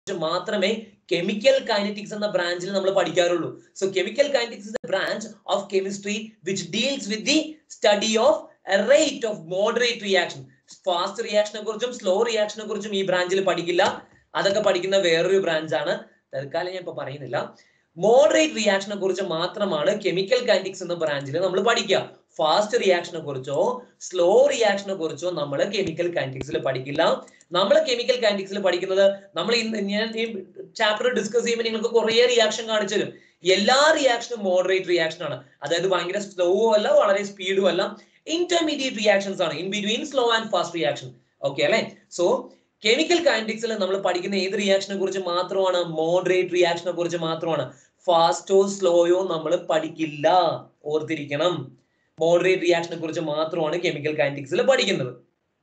കുറിച്ച് മാത്രമേ chemical kinetics എന്ന ബ്രാഞ്ചിൽ നമ്മൾ പഠിക്കാറുള്ളൂ so chemical kinetics is a branch of chemistry which deals with the study of rate of moderate reaction fast റിയാക്ഷനെ കുറിച്ചും സ്ലോ റിയാക്ഷനെ കുറിച്ചും ഈ ബ്രാഞ്ചിൽ പഠിക്കില്ല അതൊക്കെ പഠിക്കുന്ന വേറൊരു ബ്രാഞ്ചാണ് തൽക്കാലം ഞാൻ ഇപ്പൊ പറയുന്നില്ല മോഡറേറ്റ് റിയാക്ഷനെ കുറിച്ച് മാത്രമാണ് കെമിക്കൽ കൈനറ്റിക്സ് എന്ന ബ്രാഞ്ചിൽ നമ്മൾ പഠിക്കുക ഫാസ്റ്റ് റിയാക്ഷനെ കുറിച്ചോ സ്ലോ റിയാക്ഷനെ കുറിച്ചോ നമ്മൾ കെമിക്കൽ കൈനറ്റിക്സിൽ പഠിക്കില്ല നമ്മൾ കെമിക്കൽ കൈനറ്റിക്സിൽ പഠിക്കുന്നത് നമ്മൾ ഇന്ന് ഞാൻ ഈ ചാപ്റ്റർ ഡിസ്കസ് ചെയ്യുമ്പോൾ നിങ്ങൾക്ക് കുറേ റിയാക്ഷൻ കാണിച്ചു തരും എല്ലാ റിയാക്ഷനും മോഡറേറ്റ് റിയാക്ഷൻ ആണ് അതായത് ഭയങ്കര സ്ലോ അല്ല വളരെ സ്പീഡും അല്ല ഇന്റർമീഡിയറ്റ് റിയാക്ഷൻസ് ആണ് in between slow and fast reaction okay അല്ലെ സോ കെമിക്കൽ കൈനറ്റിക്സിൽ നമ്മൾ പഠിക്കുന്ന ഏത് റിയാക്ഷനെ കുറിച്ച് മാത്രമാണ് മോഡറേറ്റ് റിയാക്ഷനെ കുറിച്ച് മാത്രമാണ് ഫാസ്റ്റോ സ്ലോയോ നമ്മൾ പഠിക്കില്ല ഓർത്തിരിക്കണം മോഡറേറ്റ് റിയാക്ഷനെ കുറിച്ച് മാത്രമാണ് കെമിക്കൽ കൈനറ്റിക്സിൽ പഠിക്കുന്നത്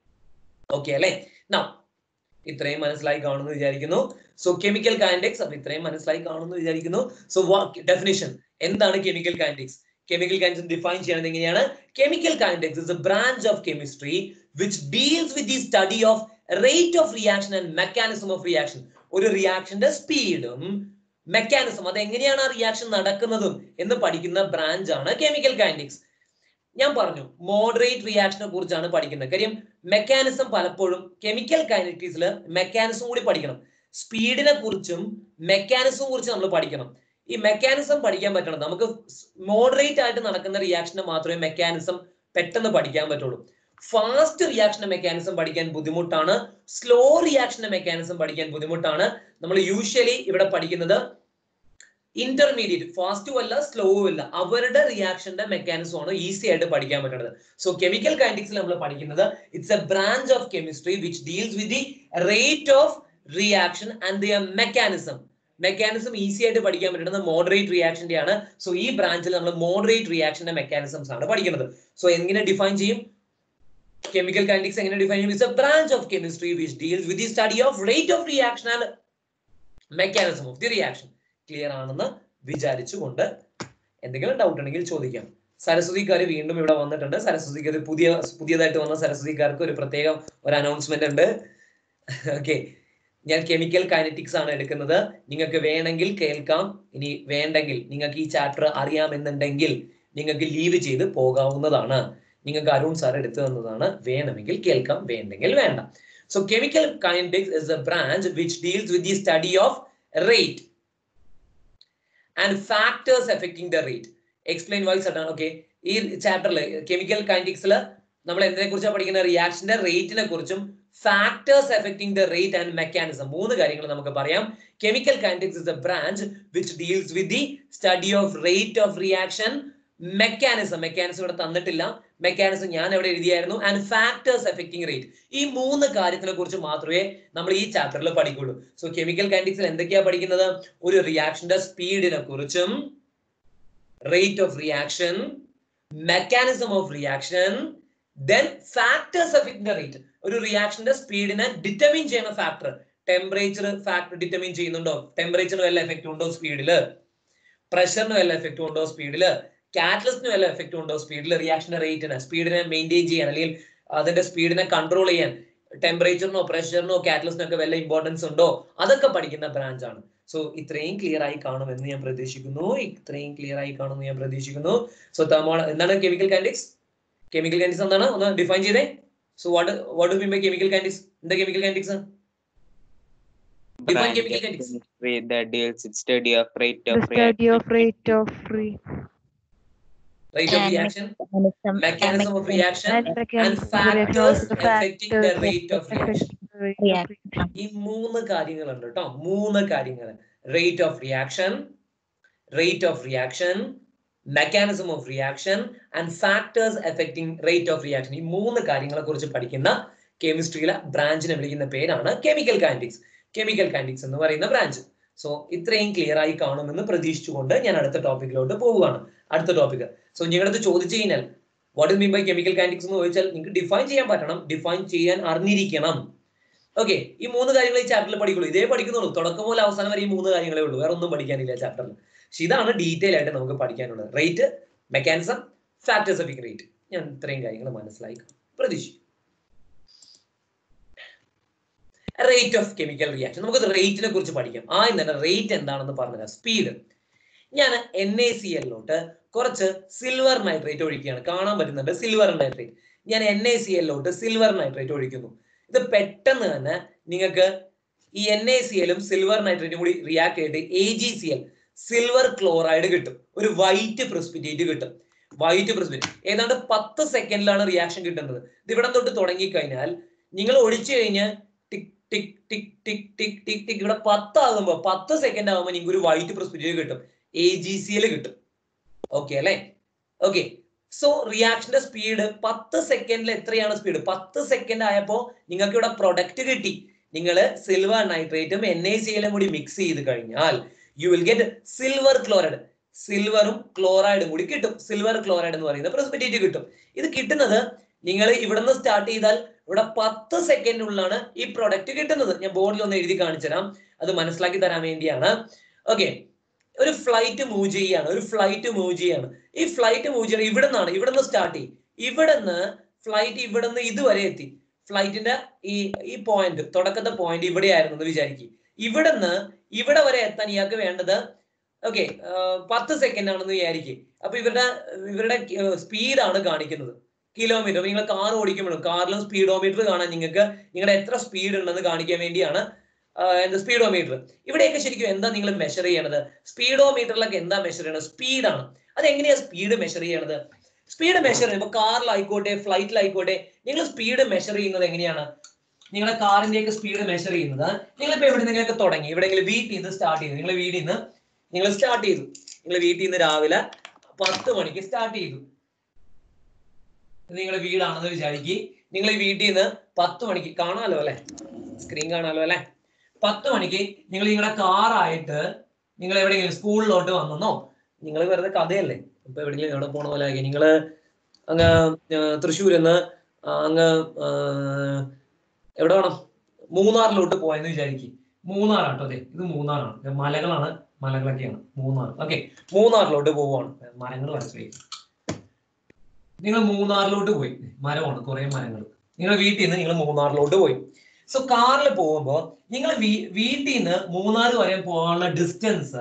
ഓക്കെ അല്ലെ നാ ഇത്രയും മനസ്സിലായി കാണുന്നു വിചാരിക്കുന്നു സോ കെമിക്കൽ കൈനറ്റിക്സ് അപ്പൊ ഇത്രയും മനസ്സിലായി കാണുന്നു വിചാരിക്കുന്നു സോ ഡെഫിനിഷൻ എന്താണ് chemical kinetics chemical kinetics define ചെയ്യുന്നത് എങ്ങനെയാണ് chemical kinetics is a branch of chemistry which deals with the study of rate of reaction and mechanism of reaction ഒരു റിയാക്ഷന്റെ സ്പീഡും മെക്കാനിസം അത് എങ്ങനെയാണ് ആ റിയാക്ഷൻ നടക്കുന്നതും എന്ന് പഠിക്കുന്ന ബ്രാഞ്ച് ആണ് കെമിക്കൽ കൈനറ്റിക്സ് ഞാൻ പറഞ്ഞു മോഡറേറ്റ് റിയാക്ഷനെ കുറിച്ചാണ് പഠിക്കുന്നത് കാര്യം മെക്കാനിസം പലപ്പോഴും കെമിക്കൽ കൈനറ്റിക്സിൽ മെക്കാനിസം കൂടി പഠിക്കണം സ്പീഡിനെ കുറിച്ചും മെക്കാനിസവും കുറിച്ച് നമ്മൾ പഠിക്കണം ഈ മെക്കാനിസം പഠിക്കാൻ പറ്റണം നമുക്ക് മോഡറേറ്റ് ആയിട്ട് നടക്കുന്ന റിയാക്ഷനെ മാത്രമേ മെക്കാനിസം പെട്ടെന്ന് പഠിക്കാൻ പറ്റുള്ളൂ ഫാസ്റ്റ് റിയാക്ഷന്റെ മെക്കാനിസം പഠിക്കാൻ ബുദ്ധിമുട്ടാണ് സ്ലോ റിയാക്ഷന്റെ മെക്കാനിസം പഠിക്കാൻ ബുദ്ധിമുട്ടാണ് നമ്മൾ യൂഷ്വലി ഇവിടെ പഠിക്കുന്നത് ഇന്റർമീഡിയറ്റ് ഫാസ്റ്റും അല്ല സ്ലോവും അല്ല അവരുടെ റിയാക്ഷന്റെ മെക്കാനിസം ആണ് ഈസി ആയിട്ട് പഠിക്കാൻ പറ്റുന്നത് സോ കെമിക്കൽ കൈനറ്റിക്സിൽ നമ്മൾ പഠിക്കുന്നത് it's a branch of chemistry which deals with the rate of reaction and their mechanism mechanism easy ആയിട്ട് പഠിക്കാൻ പറ്റുന്നത് മോഡറേറ്റ് റിയാക്ഷന്റെ ആണ് സോ ഈ ബ്രാഞ്ചിൽ നമ്മൾ മോഡറേറ്റ് റിയാക്ഷന്റെ മെക്കാനിസംസ് ആണ് പഠിക്കുന്നത് സോ എങ്ങനെ ഡിഫൈൻ ചെയ്യും കെമിക്കൽ കൈനറ്റിക്സ് എങ്ങനെ ഡിഫൈൻ ചെയ്യും it's a branch of chemistry which deals with the study of rate of reaction and mechanism of the reaction clear ആണെന്ന് വിചാരിച്ചുകൊണ്ട് എന്തെങ്കിലും ഡൗട്ട് ഉണ്ടെങ്കിൽ ചോദിക്കാം സരസ്വതിക്കാർ വീണ്ടും ഇവിടെ വന്നിട്ടുണ്ട് സരസ്വതിക്ക് ഒരു പുതിയ പുതിയതായിട്ട് വന്ന സരസ്വതിക്കാർക്ക് ഒരു പ്രത്യേകം ഒരു അനൗൺസ്മെന്റ് ഉണ്ട് ഓക്കെ ഞാൻ കെമിക്കൽ കൈനറ്റിക്സ് ആണ് എടുക്കുന്നത് നിങ്ങൾക്ക് വേണമെങ്കിൽ കേൾക്കാം ഇനി വേണ്ടെങ്കിൽ നിങ്ങൾക്ക് ഈ ചാപ്റ്റർ അറിയാമെന്നുണ്ടെങ്കിൽ നിങ്ങൾക്ക് ലീവ് ചെയ്ത് പോകാവുന്നതാണ് നിങ്ങൾക്ക് അരുൺ സാർ എടുത്തു തന്നതാണ് വേണമെങ്കിൽ കേൾക്കാം വേണ്ടെങ്കിൽ വേണ്ട so chemical kinetics is a branch which deals with the study of rate and factors affecting the rate explain wise ആണ് ഓക്കെ ഈ ചാപ്റ്ററിൽ കെമിക്കൽ കൈനറ്റിക്സിൽ നമ്മൾ എന്തിനെ കുറിച്ചാണ് പഠിക്കുന്ന റിയാക്ഷന്റെ റേറ്റിനെ കുറിച്ചും factors affecting the rate and mechanism മൂന്ന് കാര്യങ്ങൾ നമുക്ക് പറയാം chemical kinetics is a branch which deals with the study of rate of reaction mechanism mechanism ഇവിടെ തന്നിട്ടില്ല മെക്കാനിസം ഞാൻ എവിടെ എഴുതിയായിരുന്നു ആൻഡ് ഫാക്ടേഴ്സ് എഫക്റ്റിംഗ് റേറ്റ് ഈ മൂന്ന് കാര്യത്തിനെ കുറിച്ച് മാത്രമേ നമ്മൾ ഈ ചാപ്റ്ററിൽ പഠിക്കുള്ളൂ സോ കെമിക്കൽ കൈനറ്റിക്സിൽ എന്തൊക്കെയാ പഠിക്കുന്നത് ഒരു റിയാക്ഷന്റെ സ്പീഡിനെ കുറിച്ചും rate of reaction mechanism of reaction then factors affecting rate ഒരു റിയാക്ഷന്റെ സ്പീഡിനെ ഡിറ്റർമിൻ ചെയ്യുന്ന ഫാക്ടർ ടെമ്പറേച്ചർ ഫാക്ടർ ഡിറ്റർമിൻ ചെയ്യുന്നുണ്ടോ ടെമ്പറേച്ചറിന് വല്ല എഫക്റ്റ് ഉണ്ടോ സ്പീഡില് പ്രഷറിന് വല്ല എഫക്റ്റ് ഉണ്ടോ സ്പീഡില് കാറ്റലിസ്റ്റിന് വല്ല എഫക്റ്റ് ഉണ്ടോ സ്പീഡിൽ റിയാക്ഷന്റെ റേറ്റിന് സ്പീഡിനെ മെയിൻറ്റെയിൻ ചെയ്യാൻ അല്ലെങ്കിൽ അതിന്റെ സ്പീഡിനെ കൺട്രോൾ ചെയ്യാൻ ടെമ്പറേച്ചറിനോ പ്രഷറിനോ കാറ്റലിസ്റ്റിനോ ഒക്കെ വല്ല ഇമ്പോർട്ടൻസ് ഉണ്ടോ അതൊക്കെ പഠിക്കുന്ന ബ്രാഞ്ച് ആണ് സോ ഇത്രയും ക്ലിയർ ആയി കാണുമെന്ന് ഞാൻ പ്രതീക്ഷിക്കുന്നു ഇത്രയും ക്ലിയർ ആയി കാണുമെന്ന് ഞാൻ പ്രതീക്ഷിക്കുന്നു സോ തെർമോ എന്താണ് കെമിക്കൽ കാൻഡിക്സ് കെമിക്കൽ കാൻഡിക്സ് എന്താണ് ഒന്ന് ഡിഫൈൻ ചെയ്തേ so what what mean by chemical kinetics എന്താ chemical kinetics Define branch chemical of kinetics. chemistry that deals with study of rate The of study reaction. of rate of free rate of And reaction mechanism, mechanism of reaction and and mechanism of factors reaction, affecting the factors rate of reaction. affecting the rate of Reaction. reaction. ഈ മൂന്ന് കാര്യങ്ങളുണ്ട് കേട്ടോ മൂന്ന് കാര്യങ്ങൾ rate of reaction rate of reaction mechanism of reaction and factors affecting rate of reaction ഈ മൂന്ന് കാര്യങ്ങളെ കുറിച്ച് പഠിക്കുന്ന കെമിസ്ട്രിയിലെ ബ്രാഞ്ചിനെ വിളിക്കുന്ന പേരാണ് കെമിക്കൽ കാൻഡിക്സ് കെമിക്കൽ കാൻഡിക്സ് എന്ന് പറയുന്ന ബ്രാഞ്ച് സോ ഇത്രയും ക്ലിയർ ആയി കാണുമെന്ന് പ്രതീക്ഷിച്ചുകൊണ്ട് ഞാൻ അടുത്ത ടോപ്പിക്കിലോട്ട് പോവുകയാണ് അടുത്ത ടോപ്പിക് സോ നിങ്ങളടുത്ത് ചോദിച്ചു കഴിഞ്ഞാൽ what is mean by chemical kinetics എന്ന് ചോദിച്ചാൽ നിങ്ങൾക്ക് ഡിഫൈൻ ചെയ്യാൻ പറ്റണം ഡിഫൈൻ ചെയ്യാൻ അറിഞ്ഞിരിക്കണം ഓക്കെ ഈ മൂന്ന് കാര്യങ്ങൾ ഈ ചാപ്റ്ററിൽ പഠിക്കുള്ളൂ ഇതേ പഠിക്കുന്നുള്ളൂ തുടക്കം മുതൽ അവസാനം വരെ ഈ മൂന്ന് കാര്യങ്ങളേ ഉള്ളൂ വേറെ ഒന്നും പഠിക്കാനില്ല ചാപ്റ്ററിൽ പക്ഷെ ഇതാണ് ഡീറ്റെയിൽ ആയിട്ട് നമുക്ക് പഠിക്കാനുള്ളത് rate mechanism factors of rate ഞാൻ ഇത്രയും കാര്യങ്ങൾ മനസ്സിലായി പ്രതീക്ഷിക്കും റേറ്റ് ഓഫ് കെമിക്കൽ റിയാക്ഷൻ നമുക്ക് റേറ്റിനെ കുറിച്ച് പഠിക്കാം ആദ്യം തന്നെ റേറ്റ് എന്താണെന്ന് പറഞ്ഞുതരാം സ്പീഡ് ഞാൻ എൻ എ സി എല്ലിലോട്ട് കുറച്ച് സിൽവർ നൈട്രേറ്റ് ഒഴിക്കുകയാണ് കാണാൻ പറ്റുന്നുണ്ട് സിൽവർ നൈട്രേറ്റ് ഞാൻ എൻ എ സി എല്ലിലോട്ട് സിൽവർ നൈട്രേറ്റ് ഒഴിക്കുന്നു ഇത് പെട്ടെന്ന് തന്നെ നിങ്ങൾക്ക് ഈ എൻ എ സി എല്ലും സിൽവർ നൈട്രേറ്റും കൂടി റിയാക്ട് ചെയ്തിട്ട് A G C L silver chloride കിട്ടും ഒരു വൈറ്റ് പ്രസിപ്പിറ്റേറ്റ് കിട്ടും വൈറ്റ് പ്രസിപ്പിറ്റേറ്റ് ഏതാണ്ട് പത്ത് സെക്കൻഡിലാണ് റിയാക്ഷൻ കിട്ടുന്നത് ഇത് ഇവിടെ തൊട്ട് തുടങ്ങിക്കഴിഞ്ഞാൽ നിങ്ങൾ ഒഴിച്ചു കഴിഞ്ഞ് ടിക് ടിക് ടിക് ടിക് ടിക് ടിക് ടിക് ഇവിടെ പത്ത് ആകുമ്പോൾ പത്ത് സെക്കൻഡ് ആകുമ്പോൾ നിങ്ങൾക്ക് ഒരു വൈറ്റ് പ്രസിപ്പിറ്റേറ്റ് കിട്ടും എ ജി സി എൽ കിട്ടും ഓക്കെ അല്ലെ ഓക്കെ സോ റിയാക്ഷന്റെ സ്പീഡ് പത്ത് സെക്കൻഡിൽ എത്രയാണ് സ്പീഡ് പത്ത് സെക്കൻഡ് ആയപ്പോൾ നിങ്ങൾക്ക് ഇവിടെ പ്രൊഡക്റ്റ് കിട്ടി നിങ്ങൾ സിൽവർ നൈട്രേറ്റും എൻ എ സി എല്ലും കൂടി മിക്സ് ചെയ്ത് കഴിഞ്ഞാൽ you will get silver chloride സിൽവറും ക്ലോറൈഡും കൂടി കിട്ടും സിൽവർ ക്ലോറൈഡ് എന്ന് പറയുന്ന പ്രസിപ്പിറ്റേറ്റ് കിട്ടും ഇത് കിട്ടുന്നത് നിങ്ങൾ ഇവിടെ നിന്ന് സ്റ്റാർട്ട് ചെയ്താൽ ഇവിടെ പത്ത് സെക്കൻഡിനുള്ളിലാണ് ഈ പ്രൊഡക്റ്റ് കിട്ടുന്നത് ഞാൻ ബോർഡിൽ ഒന്ന് എഴുതി കാണിച്ചു തരാം അത് മനസ്സിലാക്കി തരാൻ വേണ്ടിയാണ് ഓക്കെ ഒരു ഫ്ലൈറ്റ് മൂവ് ചെയ്യാണ് ഒരു ഫ്ലൈറ്റ് മൂവ് ചെയ്യാണ് ഈ ഫ്ലൈറ്റ് മൂവ് ചെയ്യണം ഇവിടെ നിന്നാണ് ഇവിടെ നിന്ന് സ്റ്റാർട്ട് ചെയ്യും ഇവിടെ നിന്ന് ഫ്ലൈറ്റ് ഇവിടെ നിന്ന് ഇതുവരെ എത്തി ഫ്ലൈറ്റിന്റെ ഈ ഈ പോയിന്റ് തുടക്കത്തെ പോയിന്റ് ഇവിടെ ആയിരുന്നു എന്ന് വിചാരിക്കും ഇവിടെ നിന്ന് ഇവിടെ വരെ എത്താൻ ഇയാൾക്ക് വേണ്ടത് ഓക്കെ പത്ത് സെക്കൻഡ് ആണെന്ന് വിചാരിക്കും അപ്പൊ ഇവരുടെ ഇവരുടെ സ്പീഡാണ് കാണിക്കുന്നത് കിലോമീറ്റർ നിങ്ങൾ കാർ ഓടിക്കുമ്പോഴും കാറിലും സ്പീഡോമീറ്റർ കാണാൻ നിങ്ങൾക്ക് നിങ്ങളുടെ എത്ര സ്പീഡ് ഉണ്ടെന്ന് കാണിക്കാൻ വേണ്ടിയാണ് എന്താ സ്പീഡോമീറ്റർ ഇവിടെയൊക്കെ ശരിക്കും എന്താ നിങ്ങൾ മെഷർ ചെയ്യണത് സ്പീഡോമീറ്ററിലൊക്കെ എന്താ മെഷർ ചെയ്യണത് സ്പീഡാണ് അത് എങ്ങനെയാ സ്പീഡ് മെഷർ ചെയ്യണത് സ്പീഡ് മെഷർ ചെയ്യുമ്പോൾ കാറിലായിക്കോട്ടെ ഫ്ലൈറ്റിലായിക്കോട്ടെ നിങ്ങൾ സ്പീഡ് മെഷർ ചെയ്യുന്നത് എങ്ങനെയാണ് നിങ്ങളുടെ കാറിന്റെ ഒക്കെ സ്പീഡ് മെഷർ ചെയ്യുന്നത് നിങ്ങളിപ്പോ എവിടെ നിന്നൊക്കെ തുടങ്ങി എവിടെയെങ്കിലും വീട്ടിൽ നിന്ന് സ്റ്റാർട്ട് ചെയ്തു നിങ്ങൾ വീട്ടിൽ നിന്ന് നിങ്ങൾ സ്റ്റാർട്ട് ചെയ്തു നിങ്ങൾ വീട്ടിൽ നിന്ന് രാവിലെ പത്ത് മണിക്ക് സ്റ്റാർട്ട് ചെയ്തു നിങ്ങളുടെ വീടാണെന്ന് വിചാരിക്കുക നിങ്ങൾ ഈ വീട്ടിൽ നിന്ന് പത്ത് മണിക്ക് കാണാലോ അല്ലെ സ്ക്രീൻ കാണാലോ അല്ലെ പത്ത് മണിക്ക് നിങ്ങൾ നിങ്ങളുടെ കാറായിട്ട് നിങ്ങൾ എവിടെയെങ്കിലും സ്കൂളിലോട്ട് വന്നെന്നോ നിങ്ങൾ വെറുതെ കഥയല്ലേ ഇപ്പൊ എവിടെയെങ്കിലും എവിടെ പോണ പോലെ ആക്കി നിങ്ങള് അങ്ങ് തൃശ്ശൂരിൽ നിന്ന് അങ്ങ് എവിടെ വേണം മൂന്നാറിലോട്ട് പോയെന്ന് വിചാരിക്കും മൂന്നാറാട്ടോ അതെ ഇത് മൂന്നാറാണ് മലകളാണ് മലകളൊക്കെയാണ് മൂന്നാർ ഓക്കെ മൂന്നാറിലോട്ട് പോവുകയാണ് മരങ്ങൾ മനസ്സിലായി നിങ്ങൾ മൂന്നാറിലോട്ട് പോയി മരമാണ് കുറെ മരങ്ങൾ നിങ്ങൾ വീട്ടിൽ നിന്ന് നിങ്ങൾ മൂന്നാറിലോട്ട് പോയി സോ കാറിൽ പോകുമ്പോൾ നിങ്ങൾ വീട്ടിൽ നിന്ന് മൂന്നാർ വരെ പോകാനുള്ള ഡിസ്റ്റൻസ്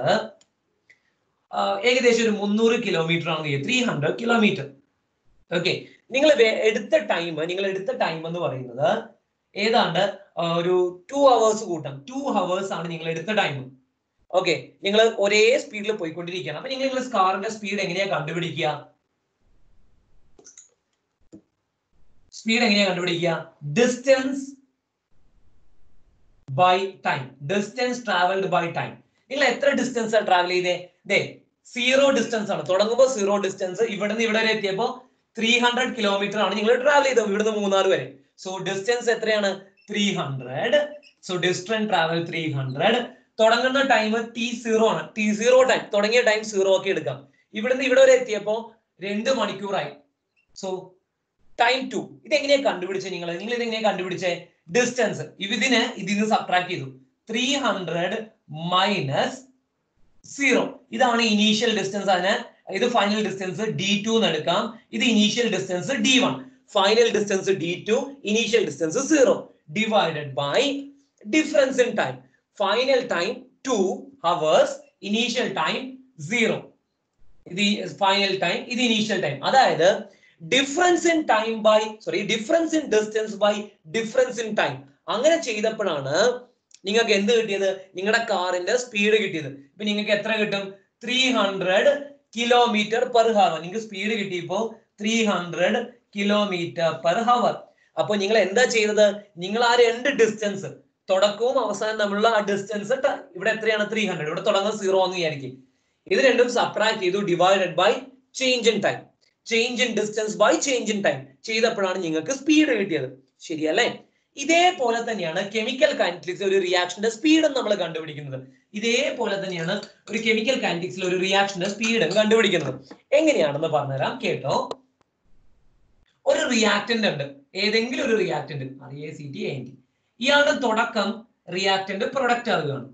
ഏകദേശം ഒരു മുന്നൂറ് കിലോമീറ്റർ ആണെങ്കിൽ ത്രീ ഹൺഡ്രഡ് കിലോമീറ്റർ ഓക്കെ നിങ്ങൾ എടുത്ത ടൈം നിങ്ങൾ എടുത്ത ടൈം എന്ന് പറയുന്നത് ഏതാണ്ട് ഒരു ടു അവേഴ്സ് കൂട്ടാം ടു അവേഴ്സ് ആണ് നിങ്ങൾ എടുത്ത ടൈം ഓക്കെ നിങ്ങൾ ഒരേ സ്പീഡിൽ പോയിക്കൊണ്ടിരിക്കുകയാണ് അപ്പൊ നിങ്ങൾ കാറിന്റെ സ്പീഡ് എങ്ങനെയാ കണ്ടുപിടിക്കുക സ്പീഡ് എങ്ങനെയാ കണ്ടുപിടിക്കുക distance by time distance travelled by time നിങ്ങൾ എത്ര ഡിസ്റ്റൻസ് ട്രാവൽ ചെയ്തേ ദേ സീറോ ഡിസ്റ്റൻസ് ആണ് തുടങ്ങുമ്പോൾ സീറോ ഡിസ്റ്റൻസ് ഇവിടെ നിന്ന് ഇവിടെ വരെ എത്തിയപ്പോൾ ത്രീ ഹൺഡ്രഡ് കിലോമീറ്റർ ആണ് നിങ്ങൾ ട്രാവൽ ചെയ്തത് ഇവിടുന്ന് മൂന്നാർ വരെ സോ ഡിസ്റ്റൻസ് എത്രയാണ് three hundred so distance travel three hundred തുടങ്ങുന്ന ടൈം ടി സീറോ ആണ് ടി സീറോ ടൈം തുടങ്ങിയ ടൈം സീറോ ഒക്കെ എടുക്കാം ഇവിടുന്ന് ഇവിടെ വരെ എത്തിയപ്പോ രണ്ട് മണിക്കൂറായി സോ ടൈം ടു ഇതെങ്ങനെയാ കണ്ടുപിടിച്ചത് നിങ്ങൾ നിങ്ങൾ ഇതെങ്ങനെയാ കണ്ടുപിടിച്ചേ ഡിസ്റ്റൻസ് ഇതിന് ഇതിന്ന് സബ്ട്രാക്ട് ചെയ്തു ത്രീ ഹൺഡ്രഡ് മൈനസ് സീറോ ഇതാണ് ഇനീഷ്യൽ ഡിസ്റ്റൻസ് അതിന് ഇത് ഫൈനൽ ഡിസ്റ്റൻസ് ഡി ടു എന്ന് എടുക്കാം ഇത് initial distance D one final distance D two initial distance zero divided by difference in time final time two hours initial time zero ഇത് final time ഇത് initial time അതായത് difference in time by sorry difference in distance by difference in time അങ്ങനെ ചെയ്തപ്പോഴാണ് നിങ്ങൾക്ക് എന്ത് കിട്ടിയത് നിങ്ങളുടെ കാറിന്റെ സ്പീഡ് കിട്ടിയത് ഇപ്പൊ നിങ്ങൾക്ക് എത്ര കിട്ടും three hundred kilometre per hour നിങ്ങൾക്ക് സ്പീഡ് കിട്ടിയപ്പോ three hundred kilometre per hour അപ്പൊ നിങ്ങൾ എന്താ ചെയ്തത് നിങ്ങൾ ആ രണ്ട് ഡിസ്റ്റൻസ് തുടക്കവും അവസാനം തമ്മിലുള്ള ആ ഡിസ്റ്റൻസ് ഇവിടെ എത്രയാണ് ത്രീ ഹൺഡ്രഡ് ഇവിടെ തുടങ്ങുന്നത് സീറോ എന്ന് വിചാരിക്കും ഇത് രണ്ടും സബ്ട്രാക്ട് ചെയ്തു divided by change in time change in distance by change in time ചെയ്തപ്പോഴാണ് നിങ്ങൾക്ക് സ്പീഡ് കിട്ടിയത് ശരിയല്ലേ ഇതേപോലെ തന്നെയാണ് കെമിക്കൽ കൈനറ്റിക്സ് ഒരു റിയാക്ഷന്റെ സ്പീഡും നമ്മൾ കണ്ടുപിടിക്കുന്നത് ഇതേപോലെ തന്നെയാണ് ഒരു കെമിക്കൽ കൈനറ്റിക്സിൽ ഒരു റിയാക്ഷന്റെ സ്പീഡും കണ്ടുപിടിക്കുന്നത് എങ്ങനെയാണെന്ന് പറഞ്ഞുതരാം കേട്ടോ ഒരു റിയാക്ടന്റ് ഉണ്ട് ഏതെങ്കിലും ഒരു റിയാക്ടന്റ് അറിയേ സി ടി എൻ ടി ഇയാളുടെ തുടക്കം റിയാക്ടന്റ് പ്രൊഡക്റ്റ് ആകുകയാണ്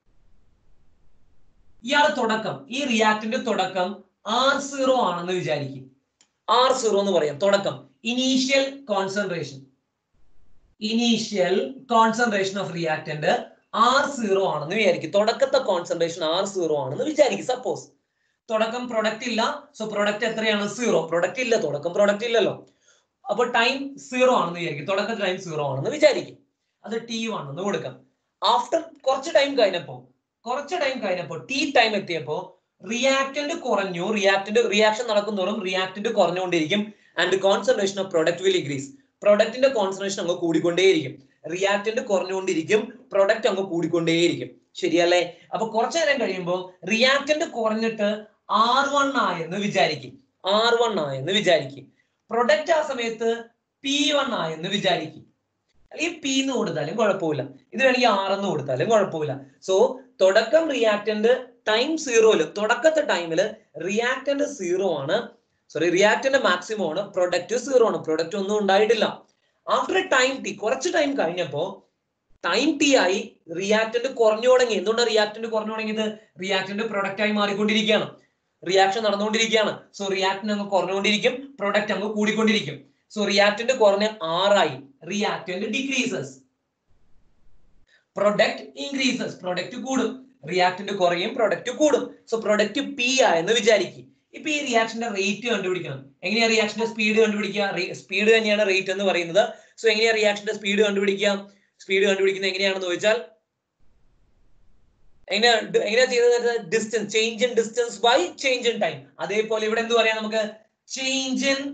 ഇയാളുടെ തുടക്കം ഈ റിയാക്ടന്റ് തുടക്കം ആർ സീറോ ആണെന്ന് വിചാരിക്കും ആർ സീറോ എന്ന് പറയാം തുടക്കം initial concentration initial concentration of reactant R zero ആണെന്ന് വിചാരിക്കും തുടക്കത്തെ കോൺസെൻട്രേഷൻ ആർ സീറോ ആണെന്ന് വിചാരിക്കും സപ്പോസ് തുടക്കം പ്രൊഡക്റ്റ് ഇല്ല സോ പ്രൊഡക്റ്റ് എത്രയാണ് സീറോ പ്രൊഡക്റ്റ് ഇല്ല തുടക്കം പ്രൊഡക്റ്റ് ഇല്ലല്ലോ അപ്പൊ ടൈം സീറോ ആണെന്ന് വിചാരിക്കും തുടക്ക ടൈം സീറോ ആണെന്ന് വിചാരിക്കും അത് ടി വൺ എന്ന് കൊടുക്കാം ആഫ്റ്റർ കുറച്ച് ടൈം കഴിഞ്ഞപ്പോ കുറച്ച് ടൈം കഴിഞ്ഞപ്പോ ടി ടൈം എത്തിയപ്പോ റിയാക്ടന്റ് കുറഞ്ഞു റിയാക്ടന്റ് റിയാക്ഷൻ നടക്കുന്നതോറും റിയാക്ടന്റ് കുറഞ്ഞുകൊണ്ടിരിക്കും and concentration of product will increase പ്രൊഡക്റ്റിന്റെ കോൺസെൻട്രേഷൻ അങ്ങ് കൂടിക്കൊണ്ടേയിരിക്കും റിയാക്ടന്റ് കുറഞ്ഞുകൊണ്ടിരിക്കും പ്രൊഡക്റ്റ് അങ്ങ് കൂടിക്കൊണ്ടേയിരിക്കും ശരിയല്ലേ അപ്പൊ കുറച്ചു നേരം കഴിയുമ്പോൾ റിയാക്ടന്റ് കുറഞ്ഞിട്ട് ആർ വൺ ആയെന്ന് വിചാരിക്കും ആർ വൺ ആയെന്ന് വിചാരിക്കും പ്രൊഡക്റ്റ് ആ സമയത്ത് പി വൺ ആയെന്ന് വിചാരിക്കും അല്ലെങ്കിൽ പി എന്ന് കൊടുത്താലും കുഴപ്പമില്ല ഇത് വേണമെങ്കിൽ ആർ എന്ന് കൊടുത്താലും കുഴപ്പമില്ല സോ തുടക്കം റിയാക്ടന്റ് ടൈം സീറോയില് തുടക്കത്തെ ടൈമില് റിയാക്ടന്റ് സീറോ ആണ് സോറി റിയാക്ടന്റ് മാക്സിമം ആണ് പ്രൊഡക്റ്റ് സീറോ ആണ് പ്രൊഡക്റ്റ് ഒന്നും ഉണ്ടായിട്ടില്ല ആഫ്റ്റർ ടൈം ടി കുറച്ച് ടൈം കഴിഞ്ഞപ്പോ ടൈം ടി ആയി റിയാക്ടന്റ് കുറഞ്ഞു തുടങ്ങി എന്തുകൊണ്ടാണ് റിയാക്ടന്റ് കുറഞ്ഞു തുടങ്ങിയത് റിയാക്ടന്റ് പ്രൊഡക്റ്റ് ആയി മാറിക്കൊണ്ടിരിക്കുകയാണ് റിയാക്ഷൻ നടന്നുകൊണ്ടിരിക്കുകയാണ് സോ റിയാക്ടന്റ് അങ്ങ് കുറഞ്ഞുകൊണ്ടിരിക്കും പ്രൊഡക്റ്റ് അങ്ങ് കൂടിക്കൊണ്ടിരിക്കും സോ റിയാക്ടന്റ് കുറഞ്ഞ ആറായി reactant decreases product increases product കൂടും റിയാക്ടന്റ് കുറയും പ്രൊഡക്റ്റ് കൂടും സോ പ്രൊഡക്റ്റ് പി ആയെന്ന് വിചാരിക്കും ഇപ്പൊ ഈ റിയാക്ഷന്റെ റേറ്റ് കണ്ടുപിടിക്കണം എങ്ങനെയാ റിയാക്ഷന്റെ സ്പീഡ് കണ്ടുപിടിക്കുക സ്പീഡ് തന്നെയാണ് റേറ്റ് എന്ന് പറയുന്നത് സോ എങ്ങനെയാ റിയാക്ഷന്റെ സ്പീഡ് കണ്ടുപിടിക്കുക സ്പീഡ് കണ്ടുപിടിക്കുന്നത് എങ്ങനെയാണെന്ന് ചോദിച്ചാൽ എങ്ങനെയാ എങ്ങനെയാ ചെയ്യുന്നത് distance change in distance by change in time അതേപോലെ ഇവിടെ എന്ത് പറയാം നമുക്ക് change in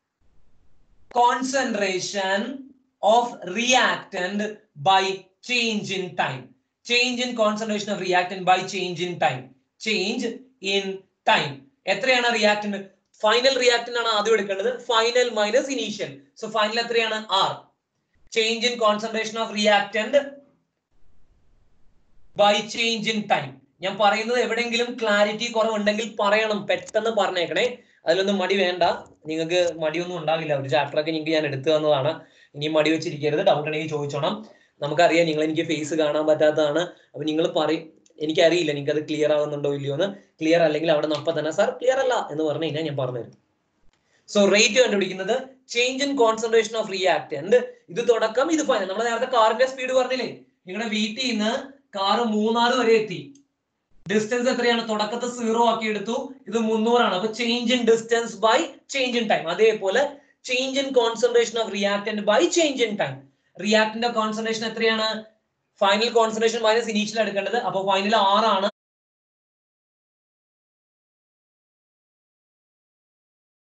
concentration of reactant by change in time change in concentration of reactant by change in time change in time എത്രയാണ് റിയാക്ടന്റ് ഫൈനൽ റിയാക്ടന്റ് ആണ് ആദ്യം എടുക്കേണ്ടത് final minus initial so final എത്രയാണ് R change in concentration of reactant by change in time ഞാൻ പറയുന്നത് എവിടെയെങ്കിലും clarity കുറവുണ്ടെങ്കിൽ പറയണം പെട്ടെന്ന് പറഞ്ഞേക്കണേ അതിലൊന്നും മടി വേണ്ട നിങ്ങൾക്ക് മടിയൊന്നും ഉണ്ടാവില്ല ഒരു ചാപ്റ്റർ ഒക്കെ നിങ്ങൾക്ക് ഞാൻ എടുത്തു തന്നതാണ് ഇനി മടി വെച്ചിരിക്കരുത് ഡൗട്ട് ഉണ്ടെങ്കിൽ ചോദിച്ചോണം നമുക്കറിയാം നിങ്ങൾ എനിക്ക് ഫേസ് കാണാൻ പറ്റാത്തതാണ് അപ്പൊ നിങ്ങൾ പറയും എനിക്കറിയില്ല നിങ്ങൾക്ക് അത് ക്ലിയർ ആവുന്നുണ്ടോ ഇല്ലയോ എന്ന് ക്ലിയർ അല്ലെങ്കിൽ അവിടെ നിന്ന് അപ്പം തന്നെ സാർ ക്ലിയർ അല്ല എന്ന് പറഞ്ഞു കഴിഞ്ഞാൽ ഞാൻ പറഞ്ഞുതരും സോ റേറ്റ് കണ്ടുപിടിക്കുന്നത് change in concentration of reactant ഇത് തുടക്കം ഇത് ഫൈനൽ നമ്മൾ നേരത്തെ കാറിന്റെ സ്പീഡ് പറഞ്ഞില്ലേ നിങ്ങളുടെ വീട്ടിൽ നിന്ന് കാറ് മൂന്നാറ് വരെ എത്തി ഡിസ്റ്റൻസ് എത്രയാണ് തുടക്കത്തെ സീറോ ആക്കി എടുത്തു ഇത് മുന്നൂറാണ് അപ്പൊ change in distance by change in time അതേപോലെ change in concentration of reactant by change in time റിയാക്ടന്റെ കോൺസെൻട്രേഷൻ എത്രയാണ് ഫൈനൽ കോൺസെൻട്രേഷൻ മൈനസ് ഇനീഷ്യൽ എടുക്കേണ്ടത് അപ്പൊ ഫൈനൽ ആറാണ്